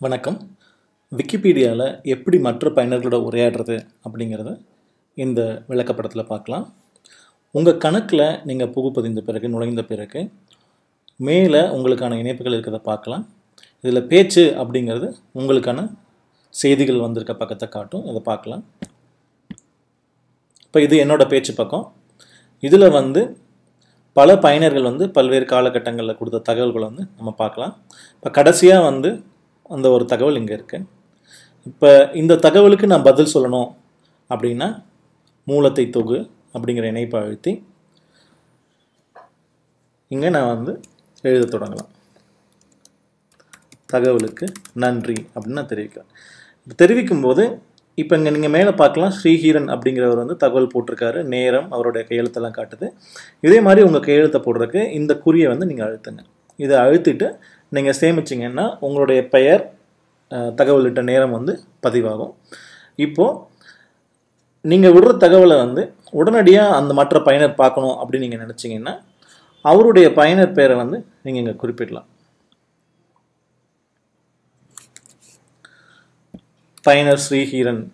வணக்கம் விக்கிபீடியாவில் எப்படி மற்ற பயனர்களோட உரையாடுறது அப்படிங்கிறத இந்த விளக்கப்படத்தில் பார்க்கலாம் உங்கள் கணக்கில் நீங்கள் புகுப்பதிந்த பிறகு நுழைந்த பிறகு மேலே உங்களுக்கான இணைப்புகள் இருக்கிறத பார்க்கலாம் இதில் பேச்சு அப்படிங்கிறது உங்களுக்கான செய்திகள் வந்திருக்க பக்கத்தை காட்டும் இதை பார்க்கலாம் இப்போ இது என்னோட பேச்சு பக்கம் இதில் வந்து பல பயனர்கள் வந்து பல்வேறு காலகட்டங்களில் கொடுத்த தகவல்களை வந்து நம்ம பார்க்கலாம் இப்போ கடைசியாக வந்து அந்த ஒரு தகவல் இங்கே இருக்கு இப்போ இந்த தகவலுக்கு நான் பதில் சொல்லணும் அப்படின்னா மூலத்தை தொகு அப்படிங்கிற இணைப்பை அழுத்தி இங்கே நான் வந்து எழுத தொடங்கலாம் தகவலுக்கு நன்றி அப்படின்னு நான் தெரிவிக்கிறேன் இப்ப தெரிவிக்கும் போது இப்போ இங்கே நீங்கள் மேலே பார்க்கலாம் ஸ்ரீஹீரன் அப்படிங்கிறவர் வந்து தகவல் போட்டிருக்காரு நேரம் அவருடைய கையெழுத்தெல்லாம் காட்டுது இதே மாதிரி உங்கள் கையெழுத்தை போடுறதுக்கு இந்த குறியை வந்து நீங்கள் அழுத்துங்க இதை அழுத்திட்டு நீங்கள் சேமிச்சிங்கன்னா உங்களுடைய பெயர் அஹ், தகவலிட்ட நேரம் வந்து பதிவாகும் இப்போது நீங்கள் விடுற தகவலை வந்து உடனடியாக அந்த மற்ற பயனர் பார்க்கணும் அப்படின்னு நீங்கள் நினச்சிங்கன்னா அவருடைய பயனர் பெயரை வந்து நீங்கள் இங்கே குறிப்பிடலாம் பயனர் ஸ்ரீஹீரன்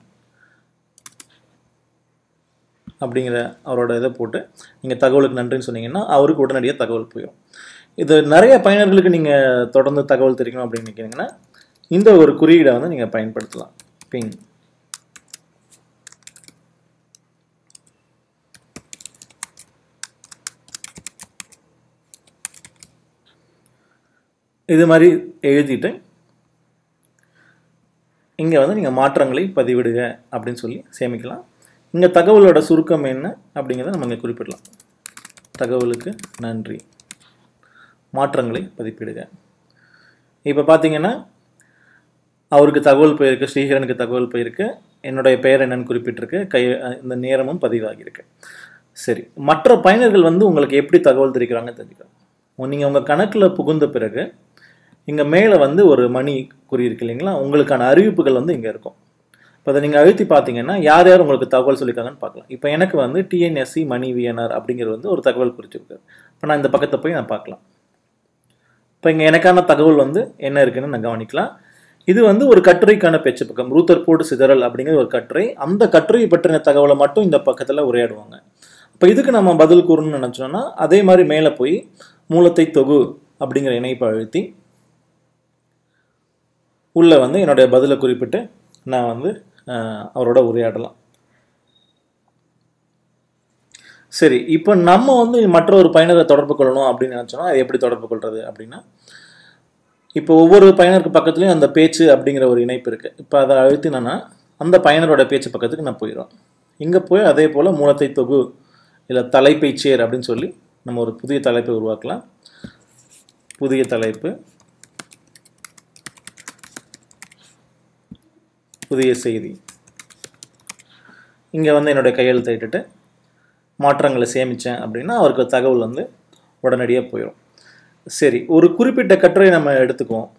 அப்படிங்கிற அவரோட இதை போட்டு நீங்கள் தகவலுக்கு நன்றின்னு சொன்னீங்கன்னா அவருக்கு உடனடியாக தகவல் போயிடும் இது நிறைய பயனர்களுக்கு நீங்கள் தொடர்ந்து தகவல் தெரிவிக்கணும் அப்படின்னு நினைக்கிறீங்கன்னா இந்த ஒரு குறியீடை வந்து நீங்கள் பயன்படுத்தலாம் பிங் இது மாதிரி எழுதிட்டு இங்கே வந்து நீங்கள் மாற்றங்களை பதிவிடுக அப்படின்னு சொல்லி சேமிக்கலாம் இங்கே தகவலோட சுருக்கம் என்ன அப்படிங்கிறத நம்ம இங்கே குறிப்பிடலாம் தகவலுக்கு நன்றி மாற்றங்களை பதிப்பிடுக இப்போ பார்த்தீங்கன்னா அவருக்கு தகவல் போயிருக்கு ஸ்ரீஹரனுக்கு தகவல் போயிருக்கு என்னுடைய பெயர் என்னன்னு குறிப்பிட்டிருக்கு கை இந்த நேரமும் பதிவாகியிருக்கு சரி மற்ற பயனர்கள் வந்து உங்களுக்கு எப்படி தகவல் தெரிவிக்கிறாங்கன்னு தெரிஞ்சுக்கலாம் நீங்கள் உங்கள் கணக்கில் புகுந்த பிறகு இங்கே மேலே வந்து ஒரு மணி குறி இருக்கு இல்லைங்களா உங்களுக்கான அறிவிப்புகள் வந்து இங்கே இருக்கும் இப்போ அதை நீங்கள் அழுத்தி பார்த்தீங்கன்னா யார் யார் உங்களுக்கு தகவல் சொல்லியிருக்காங்கன்னு பார்க்கலாம் இப்போ எனக்கு வந்து டிஎன்எஸ்சி மணி விஎன்ஆர் அப்படிங்கிறது வந்து ஒரு தகவல் குறிச்சிருக்கு இப்போ நான் இந்த பக்கத்தை போய் நான் பார்க்கலாம் இப்போ இங்கே எனக்கான தகவல் வந்து என்ன இருக்குன்னு நான் கவனிக்கலாம் இது வந்து ஒரு கட்டுரைக்கான பேச்சு பக்கம் ரூத்தர் போடு சிதறல் அப்படிங்கிற ஒரு கட்டுரை அந்த கட்டுரையை பற்றின தகவலை மட்டும் இந்த பக்கத்தில் உரையாடுவாங்க இப்போ இதுக்கு நம்ம பதில் கூறணும்னு நினச்சோன்னா அதே மாதிரி மேலே போய் மூலத்தை தொகு அப்படிங்கிற இணைப்பை அழுத்தி உள்ளே வந்து என்னுடைய பதிலை குறிப்பிட்டு நான் வந்து அஹ், அவரோட உரையாடலாம் சரி இப்போ நம்ம வந்து மற்ற ஒரு பயனரை தொடர்பு கொள்ளணும் அப்படின்னு நினச்சோன்னா அது எப்படி தொடர்பு கொள்வது அப்படின்னா இப்போ ஒவ்வொரு பயனருக்கு பக்கத்துலேயும் அந்த பேச்சு அப்படிங்கிற ஒரு இணைப்பு இருக்குது இப்போ அதை அழுத்தினேன்னா அந்த பயனரோட பேச்சு பக்கத்துக்கு நான் போயிடுவேன் இங்கே போய் அதே போல் மூலத்தை தொகு இல்லை தலைப்பை சேர் அப்படின்னு சொல்லி நம்ம ஒரு புதிய தலைப்பை உருவாக்கலாம் புதிய தலைப்பு புதிய செய்தி இங்கே வந்து என்னுடைய கையெழுத்தை இட்டுட்டு மாற்றங்களை சேமித்தேன் அப்படின்னா அவருக்கு தகவல் வந்து உடனடியாக போயிடும் சரி ஒரு குறிப்பிட்ட கட்டுரையை நம்ம எடுத்துக்குவோம்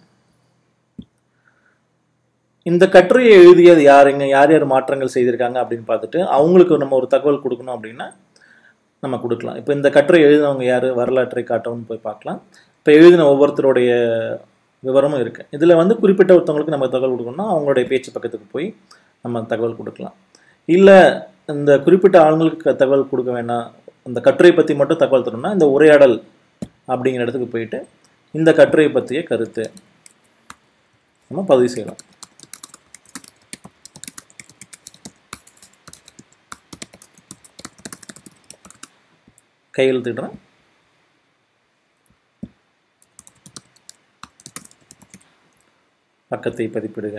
இந்த கட்டுரையை எழுதியது யாருங்க யார் யார் மாற்றங்கள் செய்திருக்காங்க அப்படின்னு பார்த்துட்டு அவங்களுக்கு நம்ம ஒரு தகவல் கொடுக்கணும் அப்படின்னா நம்ம கொடுக்கலாம் இப்போ இந்த கட்டுரை எழுதினவங்க யார் வரலாற்றை காட்டவும்னு போய் பார்க்கலாம் இப்போ எழுதின ஒவ்வொருத்தருடைய விவரமும் இருக்குது இதில் வந்து குறிப்பிட்ட ஒருத்தவங்களுக்கு நம்ம தகவல் கொடுக்கணும்னா அவங்களுடைய பேச்சு பக்கத்துக்கு போய் நம்ம தகவல் கொடுக்கலாம் இல்லை இந்த குறிப்பிட்ட ஆளுங்களுக்கு தகவல் கொடுக்க வேணாம் அந்த கட்டுரை பற்றி மட்டும் தகவல் தரணும்னா இந்த உரையாடல் அப்படிங்கிற இடத்துக்கு போயிட்டு இந்த கட்டுரையை பற்றிய கருத்து நம்ம பதிவு செய்யலாம் கையெழுத்திடுறேன் பக்கத்தை பதிப்பிடுக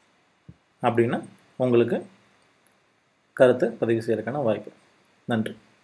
அப்படின்னா உங்களுக்கு கருத்தை பதிவு செய்யறதுக்கான வாய்ப்பு நன்றி